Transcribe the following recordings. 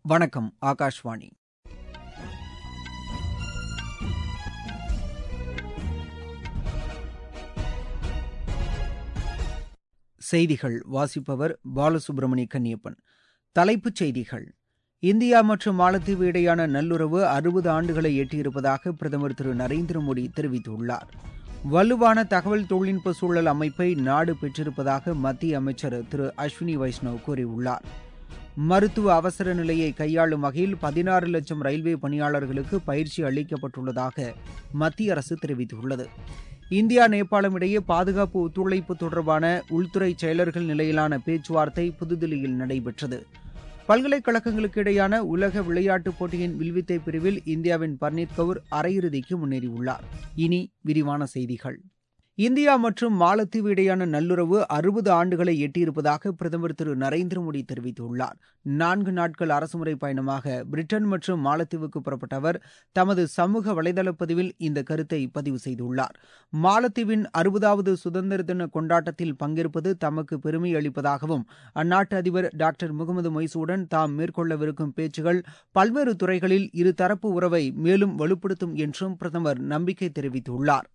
வணக்கம் ஆகாஷ்வாணி செய்திகள் வாசிப்பவர் பாலசுப்ரமணிய கன்னியப்பன் தலைப்புச் செய்திகள் இந்தியா மற்றும் மாலத்தீவு இடையான நல்லுறவு அறுபது ஆண்டுகளை எட்டியிருப்பதாக பிரதமர் திரு நரேந்திர மோடி தெரிவித்துள்ளார் வலுவான தகவல் தொழில்நுட்ப சூழல் அமைப்பை நாடு பெற்றிருப்பதாக மத்திய அமைச்சர் திரு அஸ்வினி வைஷ்ணவ் கூறியுள்ளார் மருத்துவ அவசர நிலையை கையாளும் வகையில் பதினாறு லட்சம் ரயில்வே பணியாளர்களுக்கு பயிற்சி அளிக்கப்பட்டுள்ளதாக மத்திய அரசு தெரிவித்துள்ளது இந்தியா நேபாளம் இடையே பாதுகாப்பு ஒத்துழைப்பு தொடர்பான உள்துறை செயலர்கள் நிலையிலான பேச்சுவார்த்தை புதுதில்லியில் நடைபெற்றது பல்கலைக்கழகங்களுக்கு இடையான உலக விளையாட்டுப் போட்டியின் வில்வித்தை பிரிவில் இந்தியாவின் பர்னீத் கவுர் அரையிறுதிக்கு முன்னேறியுள்ளார் இனி விரிவான செய்திகள் இந்தியா மற்றும் மாலத்தீவு இடையான நல்லுறவு அறுபது ஆண்டுகளை எட்டியிருப்பதாக பிரதமர் திரு நரேந்திர மோடி தெரிவித்துள்ளார் நான்கு நாட்கள் அரசுமுறை பயணமாக பிரிட்டன் மற்றும் மாலத்தீவுக்கு புறப்பட்ட அவர் தமது சமூக வலைதள பதிவில் இந்த கருத்தை பதிவு செய்துள்ளார் மாலத்தீவின் அறுபதாவது சுதந்திர தின கொண்டாட்டத்தில் பங்கேற்பது தமக்கு பெருமை அளிப்பதாகவும் அந்நாட்டு அதிபர் டாக்டர் முகமது மொய்சுடன் தாம் மேற்கொள்ளவிருக்கும் பேச்சுகள் பல்வேறு துறைகளில் இருதரப்பு உறவை மேலும் வலுப்படுத்தும் என்றும் பிரதமர் நம்பிக்கை தெரிவித்துள்ளார்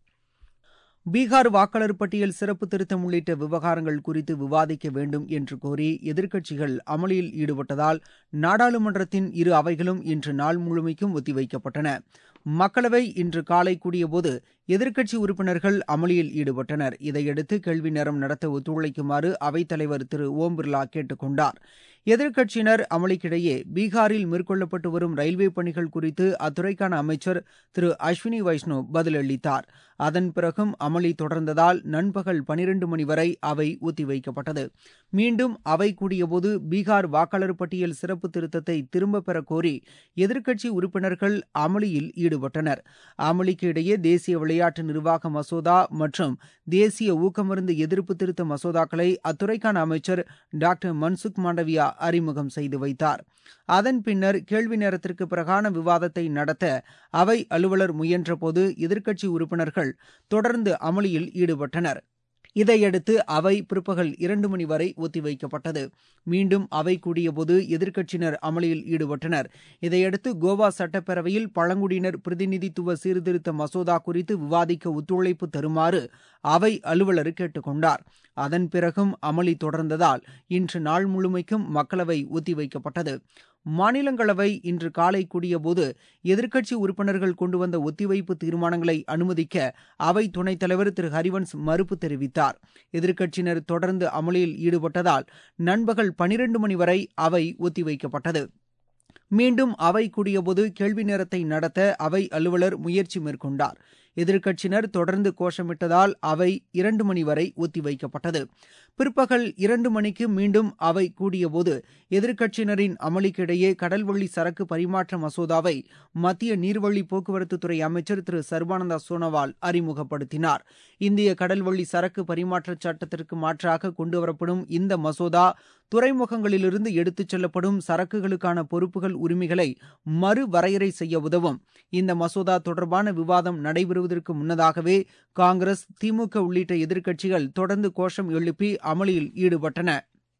பீகார் வாக்காளர் பட்டியல் சிறப்பு திருத்தம் உள்ளிட்ட விவகாரங்கள் குறித்து விவாதிக்க வேண்டும் என்று கோரி எதிர்க்கட்சிகள் அமளியில் ஈடுபட்டதால் நாடாளுமன்றத்தின் இரு அவைகளும் இன்று நாள் முழுமைக்கும் ஒத்திவைக்கப்பட்டன மக்களவை இன்று காலை கூடியபோது எதிர்க்கட்சி உறுப்பினர்கள் அமளியில் ஈடுபட்டனர் இதையடுத்து கேள்வி நேரம் நடத்த ஒத்துழைக்குமாறு அவைத்தலைவர் திரு ஓம் பிர்லா கேட்டுக் கொண்டார் எதிர்க்கட்சியினர் அமளிக்கிடையே பீகாரில் மேற்கொள்ளப்பட்டு வரும் ரயில்வே பணிகள் குறித்து அத்துறைக்கான அமைச்சர் திரு அஸ்வினி வைஷ்ணவ் பதிலளித்தார் அதன் பிறகும் அமளி தொடர்ந்ததால் நண்பகல் பனிரண்டு மணி வரை அவை ஒத்திவைக்கப்பட்டது மீண்டும் அவை கூடியபோது பீகார் வாக்காளர் பட்டியல் சிறப்பு திருத்தத்தை திரும்பப் பெற கோரி எதிர்க்கட்சி உறுப்பினர்கள் அமளியில் ஈடுபட்டனர் அமளிக்கு இடையே தேசிய விளையாட்டு நிர்வாக மசோதா மற்றும் தேசிய ஊக்கமருந்து எதிர்ப்பு திருத்த மசோதாக்களை அத்துறைக்கான அமைச்சர் டாக்டர் மன்சுக் மாண்டவியா அறிமுகம் செய்து வைத்தார் அதன் பின்னர் கேள்வி நேரத்திற்கு பிறகான விவாதத்தை நடத்த அவை அலுவலர் முயன்றபோது எதிர்க்கட்சி உறுப்பினர்கள் தொடர்ந்து அமளியில் ஈடுபட்டனர் இதையடுத்து அவை பிற்பகல் இரண்டு மணி வரை ஒத்திவைக்கப்பட்டது மீண்டும் அவை கூடியபோது எதிர்க்கட்சியினர் அமளியில் ஈடுபட்டனர் இதையடுத்து கோவா சட்டப்பேரவையில் பழங்குடியினர் பிரதிநிதித்துவ சீர்திருத்த மசோதா குறித்து விவாதிக்க ஒத்துழைப்பு தருமாறு அவை அலுவலர் கேட்டுக் கொண்டார் அதன் பிறகும் அமளி தொடர்ந்ததால் இன்று நாள் முழுமைக்கும் மக்களவை ஒத்திவைக்கப்பட்டது மாநிலங்களவை இன்று காலை கூடியபோது எதிர்க்கட்சி உறுப்பினர்கள் கொண்டு வந்த ஒத்திவைப்பு தீர்மானங்களை அனுமதிக்க அவை துணைத் தலைவர் திரு ஹரிவன்ஸ் மறுப்பு தெரிவித்தார் எதிர்க்கட்சியினர் தொடர்ந்து அமளியில் ஈடுபட்டதால் நண்பகல் பனிரண்டு மணி வரை அவை ஒத்திவைக்கப்பட்டது மீண்டும் அவை கூடியபோது கேள்வி நேரத்தை நடத்த அவை அலுவலர் முயற்சி மேற்கொண்டார் எதிர்க்கட்சியினர் தொடர்ந்து கோஷமிட்டதால் அவை இரண்டு மணி வரை ஒத்திவைக்கப்பட்டது பிற்பகல் இரண்டு மணிக்கு மீண்டும் அவை கூடியபோது எதிர்க்கட்சியினரின் அமளிக்கிடையே கடல்வழி சரக்கு பரிமாற்ற மசோதாவை மத்திய நீர்வழி போக்குவரத்துத்துறை அமைச்சர் திரு சர்பானந்தா சோனோவால் அறிமுகப்படுத்தினார் இந்திய கடல்வழி சரக்கு பரிமாற்ற சட்டத்திற்கு மாற்றாக கொண்டுவரப்படும் இந்த மசோதா துறைமுகங்களிலிருந்து எடுத்துச் செல்லப்படும் சரக்குகளுக்கான பொறுப்புகள் உரிமைகளை மறுவரையறை செய்ய உதவும் இந்த மசோதா தொடர்பான விவாதம் நடைபெறுவதற்கு முன்னதாகவே காங்கிரஸ் திமுக உள்ளிட்ட எதிர்க்கட்சிகள் தொடர்ந்து கோஷம் எழுப்பி அமளியில் ஈடுபட்டன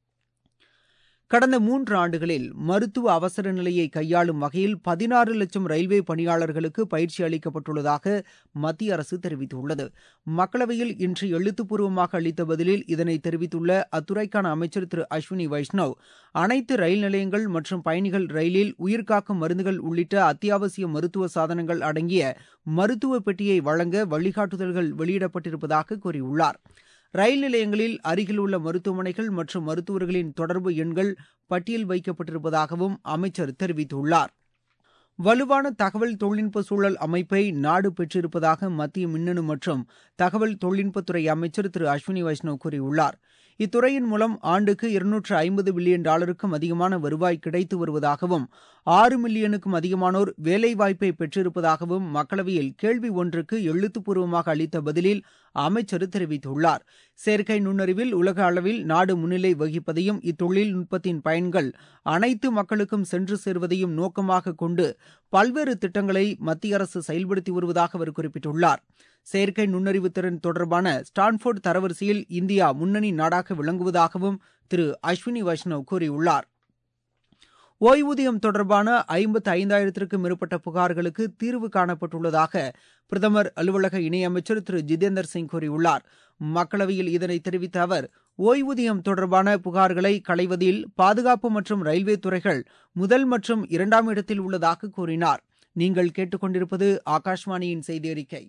கடந்த மூன்று ஆண்டுகளில் மருத்துவ அவசர நிலையை கையாளும் வகையில் பதினாறு லட்சம் ரயில்வே பணியாளர்களுக்கு பயிற்சி அளிக்கப்பட்டுள்ளதாக மத்திய அரசு தெரிவித்துள்ளது மக்களவையில் இன்று எழுத்துப்பூர்வமாக அளித்த பதிலில் இதனை தெரிவித்துள்ள அத்துறைக்கான அமைச்சர் திரு அஸ்வினி வைஷ்ணவ் அனைத்து ரயில் நிலையங்கள் மற்றும் பயணிகள் ரயிலில் உயிர்காக்கும் மருந்துகள் உள்ளிட்ட அத்தியாவசிய மருத்துவ சாதனங்கள் அடங்கிய மருத்துவ பெட்டியை வழங்க வழிகாட்டுதல்கள் வெளியிடப்பட்டிருப்பதாக கூறியுள்ளார் ரயில் நிலையங்களில் அருகில் உள்ள மருத்துவமனைகள் மற்றும் மருத்துவர்களின் தொடர்பு எண்கள் பட்டியல் வைக்கப்பட்டிருப்பதாகவும் அமைச்சர் தெரிவித்துள்ளார் வலுவான தகவல் தொழில்நுட்ப சூழல் அமைப்பை நாடு பெற்றிருப்பதாக மத்திய மின்னணு மற்றும் தகவல் தொழில்நுட்பத்துறை அமைச்சர் திரு அஸ்வினி வைஷ்ணவ் கூறியுள்ளார் இத்துறையின் மூலம் ஆண்டுக்கு இருநூற்று ஐம்பது பில்லியன் டாலருக்கும் அதிகமான வருவாய் கிடைத்து வருவதாகவும் ஆறு மில்லியனுக்கும் அதிகமானோர் வேலைவாய்ப்பை பெற்றிருப்பதாகவும் மக்களவையில் கேள்வி ஒன்றுக்கு எழுத்துப்பூர்வமாக அளித்த பதிலில் அமைச்சர் தெரிவித்துள்ளார் செயற்கை நுண்ணறிவில் உலக அளவில் நாடு முன்னிலை வகிப்பதையும் இத்தொழில்நுட்பத்தின் பயன்கள் அனைத்து மக்களுக்கும் சென்று சேர்வதையும் நோக்கமாக கொண்டு பல்வேறு திட்டங்களை மத்திய அரசு செயல்படுத்தி வருவதாக அவர் குறிப்பிட்டுள்ளார் செயற்கை நுண்ணறிவு திறன் தொடர்பான ஸ்டான்போர்டு தரவரிசையில் இந்தியா முன்னணி நாடாக விளங்குவதாகவும் திரு அஸ்வினி வைஷ்ணவ் கூறியுள்ளார் ஓய்வூதியம் தொடர்பான ஐம்பத்து ஐந்தாயிரத்திற்கும் மேற்பட்ட புகார்களுக்கு தீர்வு காணப்பட்டுள்ளதாக பிரதமர் அலுவலக இணையமைச்சர் திரு ஜிதேந்தர் சிங் கூறியுள்ளார் மக்களவையில் இதனை தெரிவித்த அவர் ஓய்வூதியம் தொடர்பான புகார்களை களைவதில் பாதுகாப்பு மற்றும் ரயில்வே துறைகள் முதல் மற்றும் இரண்டாம் இடத்தில் உள்ளதாக கூறினார் நீங்கள் கேட்டுக்கொண்டிருப்பது ஆகாஷ்வாணியின் செய்தி அறிக்கை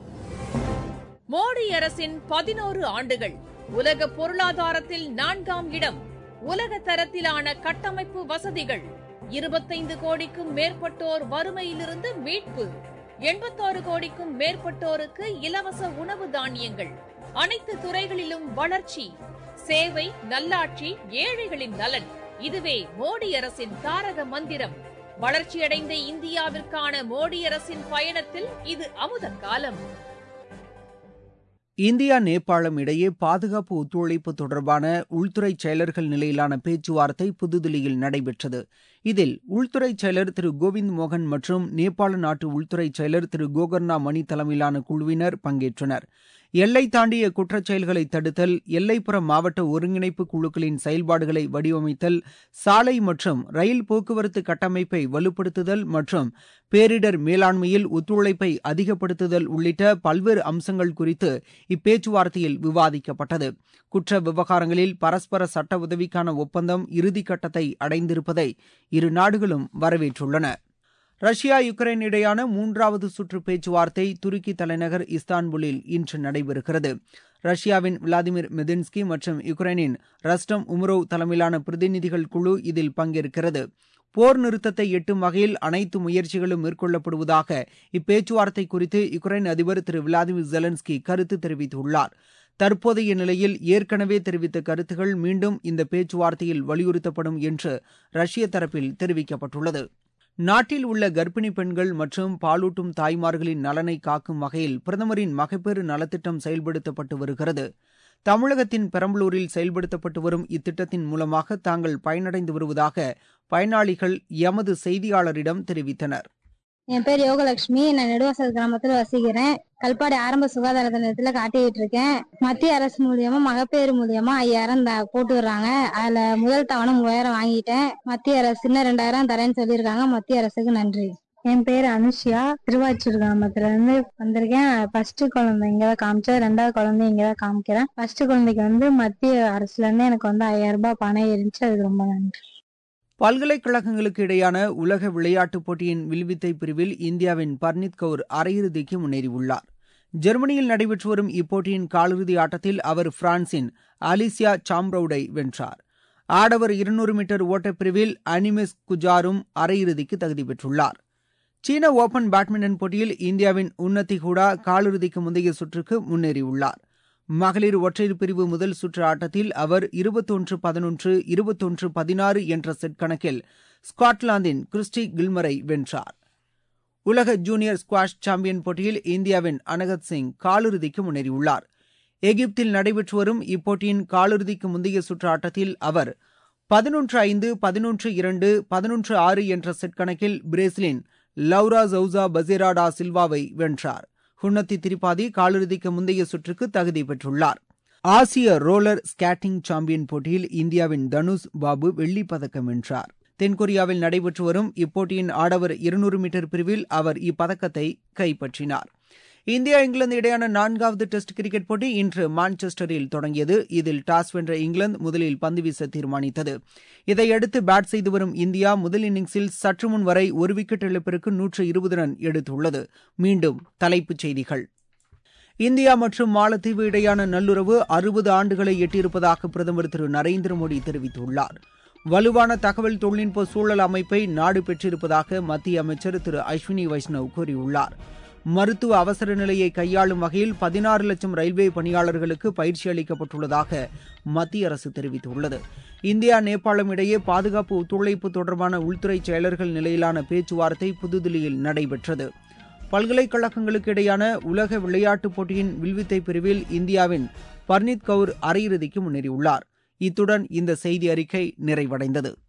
மோடி அரசின் பதினோரு ஆண்டுகள் உலக பொருளாதாரத்தில் நான்காம் இடம் உலக தரத்திலான கட்டமைப்பு வசதிகள் இருபத்தைந்து கோடிக்கும் மேற்பட்டோர் வறுமையிலிருந்து மீட்பு எண்பத்தாறு கோடிக்கும் மேற்பட்டோருக்கு இலவச உணவு தானியங்கள் அனைத்து துறைகளிலும் வளர்ச்சி சேவை நல்லாட்சி ஏழைகளின் நலன் இதுவே மோடி அரசின் தாரக மந்திரம் வளர்ச்சியடைந்த இந்தியாவிற்கான மோடி அரசின் பயணத்தில் இது அமுத காலம் இந்தியா நேபாளம் இடையே பாதுகாப்பு ஒத்துழைப்பு தொடர்பான உள்துறை செயலர்கள் நிலையிலான பேச்சுவார்த்தை புதுதில்லியில் நடைபெற்றது இதில் உள்துறை செயலர் திரு கோவிந்த் மோகன் மற்றும் நேபாள நாட்டு உள்துறை செயலர் திரு கோகர்னா மணி தலைமையிலான குழுவினர் பங்கேற்றனர் எல்லை தாண்டிய குற்றச் செயல்களை தடுத்தல் எல்லைப்புற மாவட்ட ஒருங்கிணைப்பு குழுக்களின் செயல்பாடுகளை வடிவமைத்தல் சாலை மற்றும் ரயில் போக்குவரத்து கட்டமைப்பை வலுப்படுத்துதல் மற்றும் பேரிடர் மேலாண்மையில் ஒத்துழைப்பை அதிகப்படுத்துதல் உள்ளிட்ட பல்வேறு அம்சங்கள் குறித்து இப்பேச்சுவார்த்தையில் விவாதிக்கப்பட்டது குற்ற விவகாரங்களில் பரஸ்பர சட்ட உதவிக்கான ஒப்பந்தம் இறுதிக்கட்டத்தை அடைந்திருப்பதை இரு நாடுகளும் வரவேற்றுள்ளன ரஷ்யா யுக்ரைன் இடையான மூன்றாவது சுற்று பேச்சுவார்த்தை துருக்கி தலைநகர் இஸ்தான்புல்லில் இன்று நடைபெறுகிறது ரஷ்யாவின் விளாடிமிர் மெதின்ஸ்கி மற்றும் யுக்ரைனின் ரஸ்டம் உமரோவ் தலைமையிலான பிரதிநிதிகள் குழு இதில் பங்கேற்கிறது போர் நிறுத்தத்தை எட்டும் வகையில் அனைத்து முயற்சிகளும் மேற்கொள்ளப்படுவதாக இப்பேச்சுவார்த்தை குறித்து யுக்ரைன் அதிபர் திரு விளாடிமிர் ஜெலன்ஸ்கி கருத்து தெரிவித்துள்ளார் தற்போதைய நிலையில் ஏற்கனவே தெரிவித்த கருத்துகள் மீண்டும் இந்த பேச்சுவார்த்தையில் வலியுறுத்தப்படும் என்று ரஷ்ய தரப்பில் தெரிவிக்கப்பட்டுள்ளது நாட்டில் உள்ள கர்ப்பிணி பெண்கள் மற்றும் பாலூட்டும் தாய்மார்களின் நலனை காக்கும் வகையில் பிரதமரின் மகப்பேறு நலத்திட்டம் செயல்படுத்தப்பட்டு வருகிறது தமிழகத்தின் பெரம்பலூரில் செயல்படுத்தப்பட்டு வரும் இத்திட்டத்தின் மூலமாக தாங்கள் பயனடைந்து வருவதாக பயனாளிகள் எமது செய்தியாளரிடம் தெரிவித்தனர் என் பேர் யோகலட்சுமி நான் நெடுவாசல் கிராமத்துல வசிக்கிறேன் கல்பாடி ஆரம்ப சுகாதார நிலையத்துல காட்டிக்கிட்டு இருக்கேன் மத்திய அரசு மூலியமா மகப்பேறு மூலியமா ஐயாயிரம் த- போட்டு வர்றாங்க அதுல முதல் தவணை மூவாயிரம் வாங்கிட்டேன் மத்திய அரசு இன்னும் ரெண்டாயிரம் தரேன்னு சொல்லியிருக்காங்க மத்திய அரசுக்கு நன்றி என் பேர் அனுஷியா திருவாச்சூர் கிராமத்துல இருந்து வந்திருக்கேன் ஃபர்ஸ்ட் குழந்தை இங்கதான் காமிச்சேன் ரெண்டாவது குழந்தை இங்கதான் காமிக்கிறேன் ஃபர்ஸ்ட் குழந்தைக்கு வந்து மத்திய அரசுல இருந்து எனக்கு வந்து ஐயாயிரம் ரூபாய் பணம் இருந்துச்சு அதுக்கு ரொம்ப நன்றி பல்கலைக்கழகங்களுக்கு இடையான உலக விளையாட்டுப் போட்டியின் வில்வித்தை பிரிவில் இந்தியாவின் பர்னீத் கவுர் அரையிறுதிக்கு முன்னேறியுள்ளார் ஜெர்மனியில் நடைபெற்று வரும் இப்போட்டியின் காலிறுதி ஆட்டத்தில் அவர் பிரான்சின் அலிசியா சாம்ப்ரவுடை வென்றார் ஆடவர் இருநூறு மீட்டர் ஓட்டப்பிரிவில் அனிமெஸ் குஜாரும் அரையிறுதிக்கு தகுதி பெற்றுள்ளார் சீன ஓபன் பேட்மிண்டன் போட்டியில் இந்தியாவின் உன்னதி ஹூடா காலிறுதிக்கு முந்தைய சுற்றுக்கு முன்னேறியுள்ளார் மகளிர் ஒற்றையர் பிரிவு முதல் சுற்று ஆட்டத்தில் அவர் இருபத்தொன்று பதினொன்று இருபத்தொன்று பதினாறு என்ற செட் கணக்கில் ஸ்காட்லாந்தின் கிறிஸ்டி கில்மரை வென்றார் உலக ஜூனியர் ஸ்குவாஷ் சாம்பியன் போட்டியில் இந்தியாவின் அனகத் சிங் காலிறுதிக்கு முன்னேறியுள்ளார் எகிப்தில் நடைபெற்று வரும் இப்போட்டியின் காலிறுதிக்கு முந்தைய சுற்று ஆட்டத்தில் அவர் பதினொன்று ஐந்து பதினொன்று இரண்டு பதினொன்று ஆறு என்ற செட் கணக்கில் பிரேசிலின் லவ்ரா ஜவுசா பசேராடா சில்வாவை வென்றார் ஹுன்னத்தி திரிபாதி காலிறுதிக்கு முந்தைய சுற்றுக்கு தகுதி பெற்றுள்ளார் ஆசிய ரோலர் ஸ்கேட்டிங் சாம்பியன் போட்டியில் இந்தியாவின் தனுஷ் பாபு வெள்ளிப் பதக்கம் வென்றார் தென்கொரியாவில் நடைபெற்று வரும் இப்போட்டியின் ஆடவர் இருநூறு மீட்டர் பிரிவில் அவர் இப்பதக்கத்தை கைப்பற்றினார் இந்தியா இங்கிலாந்து இடையான நான்காவது டெஸ்ட் கிரிக்கெட் போட்டி இன்று மான்செஸ்டரில் தொடங்கியது இதில் டாஸ் வென்ற இங்கிலாந்து முதலில் பந்து வீச தீர்மானித்தது இதையடுத்து பேட் செய்து வரும் இந்தியா முதல் இன்னிங்ஸில் சற்று முன் வரை ஒரு விக்கெட் இழப்பிற்கு நூற்று இருபது ரன் எடுத்துள்ளது மீண்டும் தலைப்புச் செய்திகள் இந்தியா மற்றும் மாலத்தீவு இடையான நல்லுறவு அறுபது ஆண்டுகளை எட்டியிருப்பதாக பிரதமர் திரு நரேந்திர மோடி தெரிவித்துள்ளார் வலுவான தகவல் தொழில்நுட்ப சூழல் அமைப்பை நாடு பெற்றிருப்பதாக மத்திய அமைச்சர் திரு அஸ்வினி வைஷ்ணவ் கூறியுள்ளார் மருத்துவ அவசர நிலையை கையாளும் வகையில் பதினாறு லட்சம் ரயில்வே பணியாளர்களுக்கு பயிற்சி அளிக்கப்பட்டுள்ளதாக மத்திய அரசு தெரிவித்துள்ளது இந்தியா நேபாளம் இடையே பாதுகாப்பு ஒத்துழைப்பு தொடர்பான உள்துறை செயலர்கள் நிலையிலான பேச்சுவார்த்தை புதுதில்லியில் நடைபெற்றது பல்கலைக்கழகங்களுக்கு இடையான உலக விளையாட்டுப் போட்டியின் வில்வித்தை பிரிவில் இந்தியாவின் பர்னீத் கவுர் அரையிறுதிக்கு முன்னேறியுள்ளார் இத்துடன் இந்த செய்தி அறிக்கை நிறைவடைந்தது